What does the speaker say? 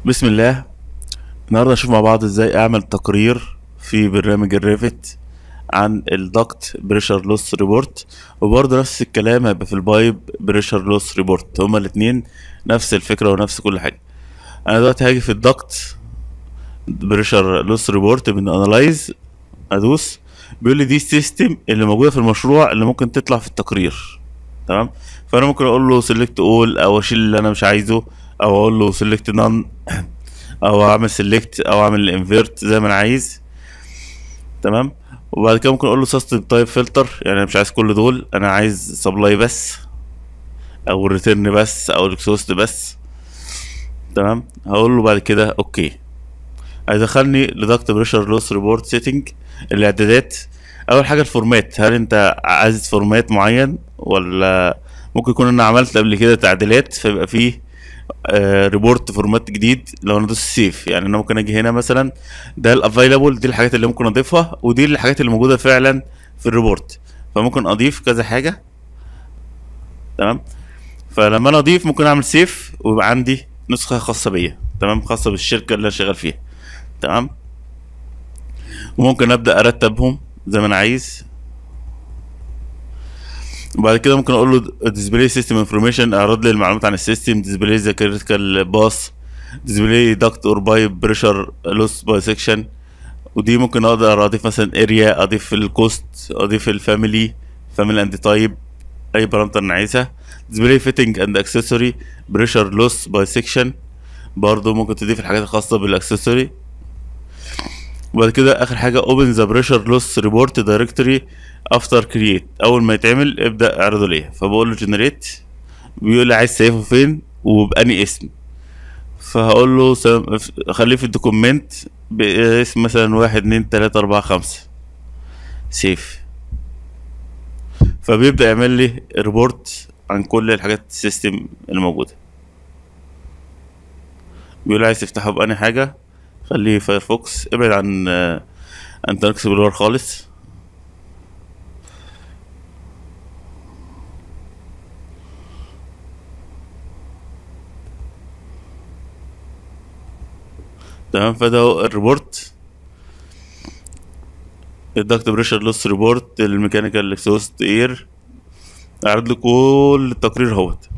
بسم الله النهارده نشوف مع بعض ازاي اعمل تقرير في برنامج الريفت عن الدكت بريشر لوس ريبورت وبرضه نفس الكلام هيبقى في البايب بريشر لوس ريبورت هما الاتنين نفس الفكره ونفس كل حاجه انا دلوقتي هاجي في الدكت بريشر لوس ريبورت من انالايز ادوس بيقول لي دي السيستم اللي موجوده في المشروع اللي ممكن تطلع في التقرير تمام فانا ممكن اقول له سيلكت اول او اشيل اللي انا مش عايزه او اقول له سيلكت نان او اعمل سيلكت او اعمل انفيرت زي ما انا عايز تمام وبعد كده ممكن اقول له سيستم تايب فلتر يعني انا مش عايز كل دول انا عايز سبلاي بس او الريتيرن بس او الاكسوست بس تمام هقول له بعد كده اوكي هيدخلني لدكت بريشر لوس ريبورت سيتنج الاعدادات اول حاجه الفورمات هل انت عايز فورمات معين ولا ممكن يكون انا عملت قبل كده تعديلات فيبقى فيه آه ريبورت فورمات جديد لو انا دوس سيف يعني انا ممكن اجي هنا مثلا ده الافيلابل دي الحاجات اللي ممكن اضيفها ودي الحاجات اللي موجوده فعلا في الريبورت فممكن اضيف كذا حاجه تمام فلما انا اضيف ممكن اعمل سيف ويبقى عندي نسخه خاصه بيا تمام خاصه بالشركه اللي انا شغال فيها تمام وممكن ابدا ارتبهم زي ما انا عايز وبعد كده ممكن اقول له ديسبلاي سيستم انفورميشن اعرض لي المعلومات عن السيستم ديسبلاي ذا كريتيكال باس ديسبلاي داكت اور بايب بريشر لوس باي سيكشن ودي ممكن اقدر اضيف مثلا اريا اضيف الكوست اضيف الفاميلي فاميلي اند تايب اي بارامتر انا عايزها ديسبلاي فيتنج اند اكسسوري بريشر لوس باي سيكشن برضه ممكن تضيف الحاجات الخاصه بالاكسسوري وبعد كده اخر حاجه اوبن ذا بريشر لوس ريبورت دايركتوري افتر كرييت اول ما يتعمل ابدا اعرضه ليا فبقول له جنريت بيقول لي عايز سيفه فين وبأني اسم فهقول له سم... خليه في الدوكيمنت باسم مثلا واحد اتنين تلاتة اربعة خمسة سيف فبيبدأ يعمل لي ريبورت عن كل الحاجات السيستم الموجودة بيقول لي عايز تفتحه بأني حاجة خليه فايرفوكس ابعد عن انت اكسبلور خالص تمام فده هو الريبورت الدكت بريشر لوس ريبورت الميكانيكال اكسوست اير اعرض لي كل التقرير اهوت